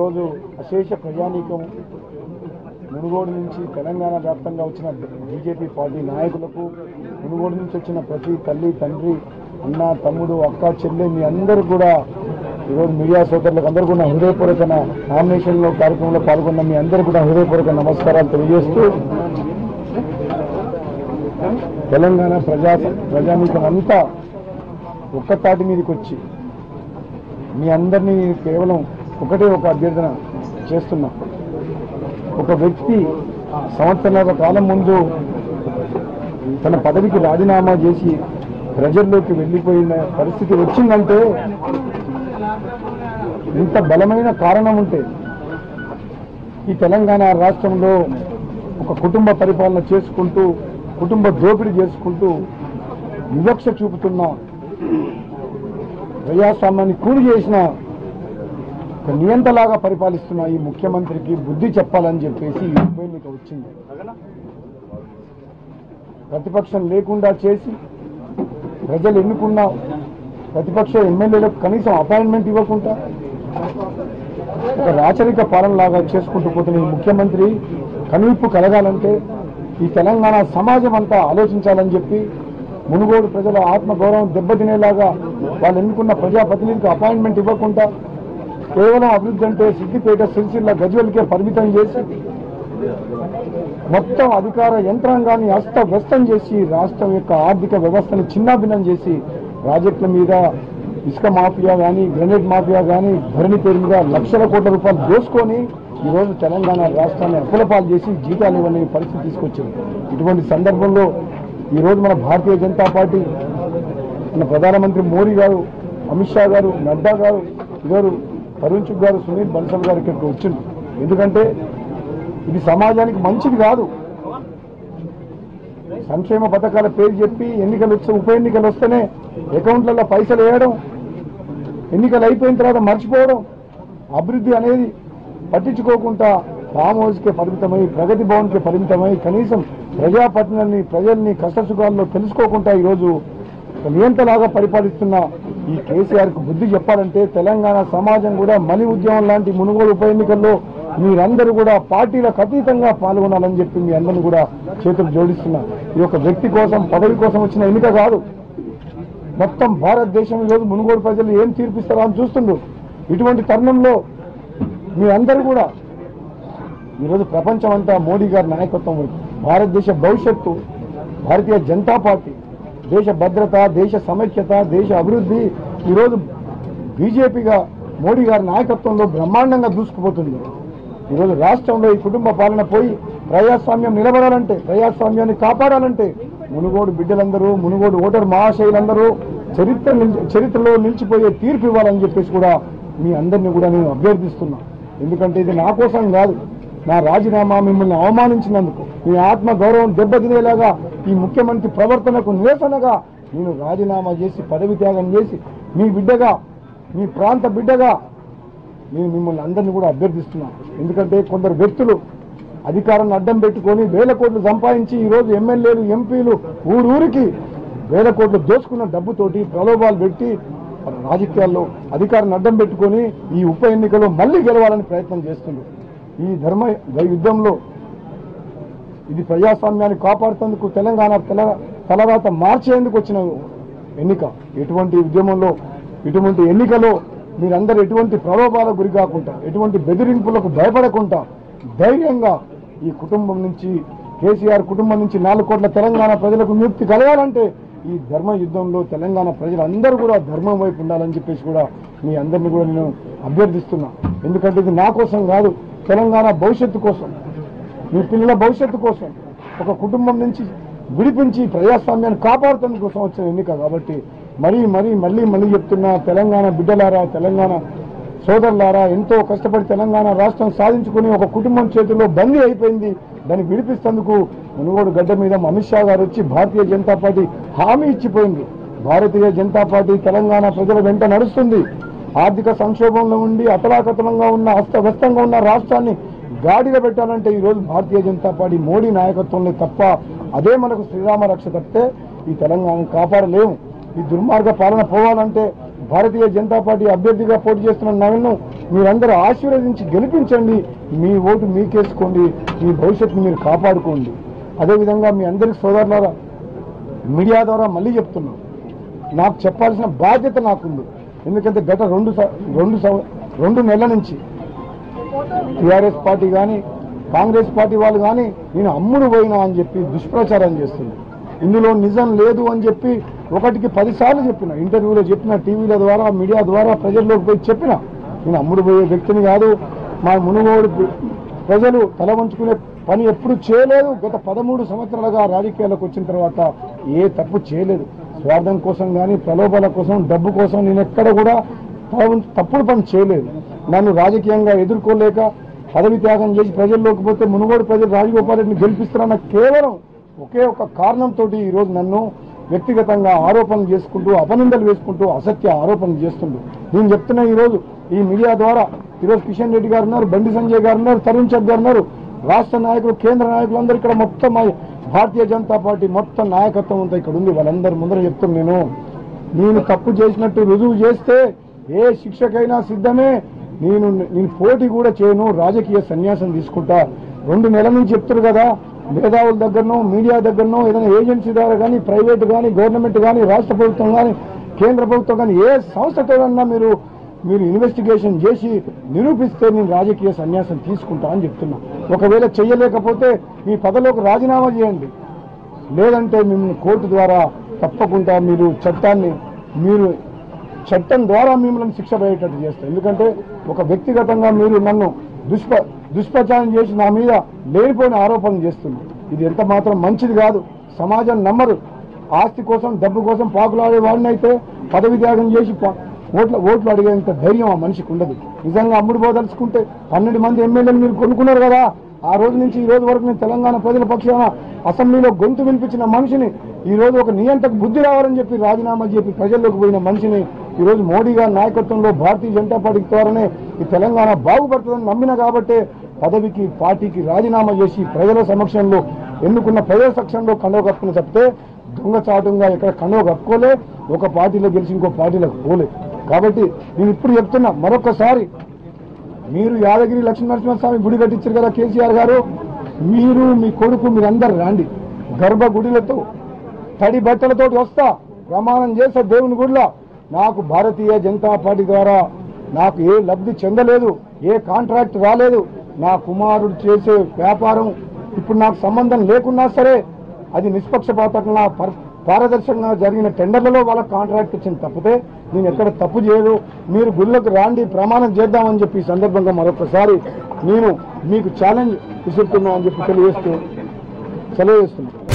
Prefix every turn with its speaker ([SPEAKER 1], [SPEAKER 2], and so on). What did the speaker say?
[SPEAKER 1] ఈరోజు అశేష ప్రజానీకం మునుగోడు నుంచి తెలంగాణ వ్యాప్తంగా వచ్చిన బీజేపీ పార్టీ నాయకులకు మునుగోడు నుంచి వచ్చిన ప్రతి తల్లి తండ్రి అన్న తమ్ముడు అక్క చెల్లె మీ అందరూ కూడా ఈరోజు మీడియా సోదరులకు అందరూ కూడా హృదయపూర్వక నామినేషన్లో కార్యక్రమంలో పాల్గొన్న మీ అందరూ కూడా హృదయపూర్వక నమస్కారాలు తెలియజేస్తూ తెలంగాణ ప్రజా ప్రజానీకం అంతా ఒక్క తాటి మీదకి వచ్చి మీ అందరినీ కేవలం ఒకటే ఒక అభ్యర్థన చేస్తున్నా ఒక వ్యక్తి సంవత్సరాల కాలం ముందు తన పదవికి రాజీనామా చేసి ప్రజల్లోకి వెళ్ళిపోయిన పరిస్థితి వచ్చిందంటే ఇంత బలమైన కారణం ఉంటే ఈ తెలంగాణ రాష్ట్రంలో ఒక కుటుంబ పరిపాలన చేసుకుంటూ కుటుంబ దోపిడీ చేసుకుంటూ వివక్ష చూపుతున్న ప్రజాస్వామ్యాన్ని కూలి చేసిన ఒక నియంతలాగా పరిపాలిస్తున్న ఈ ముఖ్యమంత్రికి బుద్ధి చెప్పాలని చెప్పేసి ఈ ఉప ఎన్నిక వచ్చింది ప్రతిపక్షం లేకుండా చేసి ప్రజలు ఎన్నుకున్న ప్రతిపక్ష ఎమ్మెల్యేలకు కనీసం అపాయింట్మెంట్ ఇవ్వకుండా ఒక రాచరిక పాలనలాగా చేసుకుంటూ పోతున్న ఈ ముఖ్యమంత్రి కనువిప్పు కలగాలంటే ఈ తెలంగాణ సమాజం అంతా ఆలోచించాలని చెప్పి మునుగోడు ప్రజల ఆత్మగౌరవం దెబ్బతినేలాగా వాళ్ళు ఎన్నుకున్న ప్రజాప్రతినిధికి అపాయింట్మెంట్ ఇవ్వకుండా కేవలం అభివృద్ధి అంటే సిద్దిపేట సిరిసిల్ల గజ్వెల్కే పరిమితం చేసి మొత్తం అధికార యంత్రాంగాన్ని అస్తవ్యస్తం చేసి రాష్ట్రం యొక్క ఆర్థిక వ్యవస్థను చిన్నాభిన్నం చేసి ప్రాజెక్టుల మీద ఇసుక మాఫియా కానీ గ్రెనేడ్ మాఫియా కానీ ధరణి పేరు మీద లక్షల కోట్ల రూపాయలు దోసుకొని ఈరోజు తెలంగాణ రాష్ట్రాన్ని అప్పులపాలు చేసి జీతాలు ఇవ్వని పరిస్థితి తీసుకొచ్చింది ఇటువంటి సందర్భంలో ఈరోజు మన భారతీయ జనతా పార్టీ మన ప్రధానమంత్రి మోడీ గారు అమిత్ షా గారు నడ్డా గారు ఇద్దరు తరుణ్ చుక్ గారు సునీల్ బన్సల్ గారు ఇక్కడికి వచ్చింది ఎందుకంటే ఇది సమాజానికి మంచిది కాదు సంక్షేమ పథకాల పేరు చెప్పి ఎన్నికలు వచ్చి ఉప ఎన్నికలు వస్తేనే అకౌంట్లలో పైసలు వేయడం ఎన్నికలు అయిపోయిన తర్వాత మర్చిపోవడం అభివృద్ధి అనేది పట్టించుకోకుండా ఫామ్ హౌస్కే పరిమితమై ప్రగతి భవన్కి పరిమితమై కనీసం ప్రజాప్రతినిధుల్ని ప్రజల్ని కష్టసుఖాల్లో తెలుసుకోకుండా ఈరోజు ఒక నియంతలాగా పరిపాలిస్తున్న ఈ కేసీఆర్ కు బుద్ధి చెప్పాలంటే తెలంగాణ సమాజం కూడా మలి ఉద్యమం లాంటి మునుగోలు ఉప ఎన్నికల్లో మీరందరూ కూడా పార్టీలకు అతీతంగా పాల్గొనాలని చెప్పి మీ అందరిని కూడా చేతులు జోడిస్తున్నా ఈ యొక్క వ్యక్తి కోసం పదవి కోసం వచ్చిన ఎన్నిక కాదు మొత్తం భారతదేశం ఈరోజు మునుగోడు ప్రజలు ఏం తీర్పిస్తారో అని చూస్తుండ్రు ఇటువంటి తరుణంలో మీ అందరూ కూడా ఈరోజు ప్రపంచం అంతా మోడీ గారి నాయకత్వం వైపు భారతదేశ భవిష్యత్తు భారతీయ జనతా పార్టీ దేశ భద్రత దేశ సమైక్యత దేశ అభివృద్ధి ఈరోజు బీజేపీగా మోడీ గారి నాయకత్వంలో బ్రహ్మాండంగా దూసుకుపోతుంది ఈరోజు రాష్ట్రంలో ఈ కుటుంబ పాలన పోయి ప్రజాస్వామ్యం నిలబడాలంటే ప్రజాస్వామ్యాన్ని కాపాడాలంటే మునుగోడు బిడ్డలందరూ మునుగోడు ఓటర్ మహాశయులందరూ చరిత్ర నిల్- చరిత్రలో నిలిచిపోయే తీర్పు ఇవ్వాలని చెప్పేసి కూడా మీ అందరినీ కూడా నేను అభ్యర్థిస్తున్నా ఎందుకంటే ఇది నా కోసం కాదు నా రాజీనామా మిమ్మల్ని అవమానించినందుకు మీ ఆత్మ గౌరవం దెబ్బతినేలాగా ఈ ముఖ్యమంత్రి ప్రవర్తనకు నిరసనగా నేను రాజీనామా చేసి పదవి త్యాగం చేసి మీ బిడ్డగా మీ ప్రాంత బిడ్డగా నేను మిమ్మల్ని అందరినీ కూడా అభ్యర్థిస్తున్నాను ఎందుకంటే కొందరు వ్యక్తులు అధికారాన్ని అడ్డం పెట్టుకొని వేల కోట్లు సంపాదించి ఈరోజు ఎమ్మెల్యేలు ఎంపీలు ఊరూరికి వేల కోట్లు దోచుకున్న డబ్బుతోటి ప్రలోభాలు పెట్టి రాజకీయాల్లో అధికారాన్ని అడ్డం పెట్టుకొని ఈ ఉప ఎన్నికలో మళ్ళీ గెలవాలని ప్రయత్నం చేస్తున్నారు ఈ ధర్మ యుద్ధంలో ఇది ప్రజాస్వామ్యాన్ని కాపాడుతందుకు తెలంగాణ తెల తలరాత మార్చేందుకు వచ్చిన ఎన్నిక ఎటువంటి ఉద్యమంలో ఇటువంటి ఎన్నికలో మీరందరూ ఎటువంటి ప్రలోభాలకు గురి కాకుండా ఎటువంటి బెదిరింపులకు భయపడకుండా ధైర్యంగా ఈ కుటుంబం నుంచి కేసీఆర్ కుటుంబం నుంచి నాలుగు కోట్ల తెలంగాణ ప్రజలకు విముక్తి కలగాలంటే ఈ ధర్మ యుద్ధంలో తెలంగాణ ప్రజలందరూ కూడా ధర్మం వైపు ఉండాలని చెప్పేసి కూడా మీ అందరినీ కూడా నేను అభ్యర్థిస్తున్నా ఎందుకంటే ఇది నా కోసం కాదు తెలంగాణ భవిష్యత్తు కోసం మీ పిల్లల భవిష్యత్తు కోసం ఒక కుటుంబం నుంచి విడిపించి ప్రజాస్వామ్యాన్ని కాపాడుతున్న కోసం వచ్చిన ఎన్నిక కాబట్టి మరీ మరీ మళ్ళీ మళ్ళీ చెప్తున్నా తెలంగాణ బిడ్డలారా తెలంగాణ సోదరులారా ఎంతో కష్టపడి తెలంగాణ రాష్ట్రం సాధించుకుని ఒక కుటుంబం చేతుల్లో బందీ అయిపోయింది దాన్ని విడిపిస్తేందుకు మునుగోడు గడ్డ మీద అమిత్ షా గారు వచ్చి భారతీయ జనతా పార్టీ హామీ ఇచ్చిపోయింది భారతీయ జనతా పార్టీ తెలంగాణ ప్రజల వెంట నడుస్తుంది ఆర్థిక సంక్షోభంలో ఉండి అతలాకతలంగా ఉన్న అస్తవ్యస్తంగా ఉన్న రాష్ట్రాన్ని గాడిలో పెట్టాలంటే ఈ రోజు భారతీయ జనతా పార్టీ మోడీ నాయకత్వంలో తప్ప అదే మనకు శ్రీరామ రక్ష తప్పితే ఈ తెలంగాణను కాపాడలేము ఈ దుర్మార్గ పాలన పోవాలంటే భారతీయ జనతా పార్టీ అభ్యర్థిగా పోటీ చేస్తున్న నన్ను మీరందరూ ఆశీర్వదించి గెలిపించండి మీ ఓటు మీకేసుకోండి మీ భవిష్యత్తు మీరు కాపాడుకోండి అదేవిధంగా మీ అందరికి సోదరులారా మీడియా ద్వారా మళ్ళీ చెప్తున్నాను నాకు చెప్పాల్సిన బాధ్యత నాకుంది ఎందుకంటే గత రెండు స- రెండు సం- రెండు నెలల నుంచి టీఆర్ఎస్ పార్టీ కానీ కాంగ్రెస్ పార్టీ వాళ్ళు కానీ నేను అమ్ముడు పోయినా అని చెప్పి దుష్ప్రచారం చేస్తుంది ఇందులో నిజం లేదు అని చెప్పి ఒకటికి పదిసార్లు చెప్పిన ఇంటర్వ్యూలో చెప్పిన టీవీల ద్వారా మీడియా ద్వారా ప్రజల్లోకి పోయి చెప్పిన నేను అమ్ముడు పోయే వ్యక్తిని కాదు మా మునుగోడు ప్ర- ప్రజలు తల వంచుకునే పని ఎప్పుడు చేయలేదు గత పదమూడు సంవత్సరాలుగా రాజకీయాలకు వచ్చిన తర్వాత ఏ తప్పు చేయలేదు స్వార్థం కోసం కానీ ప్రలోభాల కోసం డబ్బు కోసం నేను ఎక్కడ కూడా తల వంచు- తప్పుడు పని చేయలేదు నన్ను రాజకీయంగా ఎదుర్కోలేక పదవి త్యాగం చేసి ప్రజల్లోకి పోతే మునుగోడు ప్రజలు రాజగోపాల్ రెడ్డిని గెలిపిస్తారన్న కేవలం ఒకే ఒక కారణంతో ఈరోజు నన్ను వ్యక్తిగతంగా ఆరోపణలు చేసుకుంటూ అపనిందలు వేసుకుంటూ అసత్య ఆరోపణలు చేస్తుంటూ నేను చెప్తున్నా ఈరోజు ఈ మీడియా ద్వారా ఈరోజు కిషన్ రెడ్డి గారు ఉన్నారు బండి సంజయ్ గారు ఉన్నారు తరుణ్ చంద్ గారు ఉన్నారు రాష్ట్ర నాయకులు కేంద్ర నాయకులు అందరూ ఇక్కడ మొత్తం మా భారతీయ జనతా పార్టీ మొత్తం నాయకత్వం అంతా ఇక్కడ ఉంది వాళ్ళందరి ముందర చెప్తున్నా నేను నేను తప్పు చేసినట్టు రుజువు చేస్తే ఏ శిక్షకైనా సిద్ధమే నేను నేను పోటీ కూడా చేయను రాజకీయ సన్యాసం తీసుకుంటా రెండు నెలల నుంచి చెప్తారు కదా మేధావుల దగ్గరనో మీడియా దగ్గరనో ఏదైనా ఏజెన్సీ ద్వారా కానీ ప్రైవేట్ కానీ గవర్నమెంట్ కానీ రాష్ట్ర ప్రభుత్వం కానీ కేంద్ర ప్రభుత్వం కానీ ఏ సంస్థతోనన్నా మీరు మీరు ఇన్వెస్టిగేషన్ చేసి నిరూపిస్తే నేను రాజకీయ సన్యాసం తీసుకుంటా అని చెప్తున్నా ఒకవేళ చెయ్యలేకపోతే మీ పదలోకి రాజీనామా చేయండి లేదంటే మిమ్మల్ని కోర్టు ద్వారా తప్పకుండా మీరు చట్టాన్ని మీరు చట్టం ద్వారా మిమ్మల్ని శిక్ష పడేటట్టు చేస్తారు ఎందుకంటే ఒక వ్యక్తిగతంగా మీరు నన్ను దుష్ప దుష్ప్రచారం చేసి నా మీద లేనిపోయిన ఆరోపణలు చేస్తుంది ఇది ఎంత మాత్రం మంచిది కాదు సమాజం నమ్మరు ఆస్తి కోసం డబ్బు కోసం పాకులాడే వాడిని అయితే పదవి త్యాగం చేసి ప- ఓట్ల ఓట్లు అడిగేంత ధైర్యం ఆ మనిషికి ఉండదు నిజంగా అమ్ముడు పోదలుచుకుంటే పన్నెండు మంది ఎమ్మెల్యేలు మీరు కొనుక్కున్నారు కదా ఆ రోజు నుంచి ఈ రోజు వరకు నేను తెలంగాణ ప్రజల పక్షాన అసెంబ్లీలో గొంతు వినిపించిన మనిషిని ఈ రోజు ఒక నియంతకు బుద్ధి రావాలని చెప్పి రాజీనామా చెప్పి ప్రజల్లోకి పోయిన మనిషిని ఈ రోజు మోడీ గారి నాయకత్వంలో భారతీయ జనతా పార్టీ ద్వారానే ఈ తెలంగాణ బాగుపడుతుందని నమ్మిన కాబట్టే పదవికి పార్టీకి రాజీనామా చేసి ప్రజల సమక్షంలో ఎన్నుకున్న ప్రజల సమక్షంలో కండవ కప్పుకుని చెప్తే దొంగచాటుగా ఇక్కడ కండవ కప్పుకోలే ఒక పార్టీలో గెలిచి ఇంకో పార్టీలోకి పోలే కాబట్టి నేను ఇప్పుడు చెప్తున్నా మరొకసారి మీరు యాదగిరి లక్ష్మీ నరసింహస్వామి గుడి కట్టించారు కదా కేసీఆర్ గారు మీరు మీ కొడుకు మీరందరు రండి గర్భ గుడిలతో తడి బట్టలతోటి వస్తా ప్రమాణం చేస్తా దేవుని గుడిలో నాకు భారతీయ జనతా పార్టీ ద్వారా నాకు ఏ లబ్ధి చెందలేదు ఏ కాంట్రాక్ట్ రాలేదు నా కుమారుడు చేసే వ్యాపారం ఇప్పుడు నాకు సంబంధం లేకున్నా సరే అది నిష్పక్షపాతంగా పర్- పారదర్శకంగా జరిగిన టెండర్లలో వాళ్ళకి కాంట్రాక్ట్ వచ్చింది తప్పితే నేను ఎక్కడ తప్పు చేయదు మీరు గుళ్ళకు రాండి ప్రమాణం చేద్దామని చెప్పి ఈ సందర్భంగా మరొకసారి నేను మీకు ఛాలెంజ్ విసురుతున్నా అని చెప్పి తెలియజేస్తూ సెలవు చేస్తున్నాను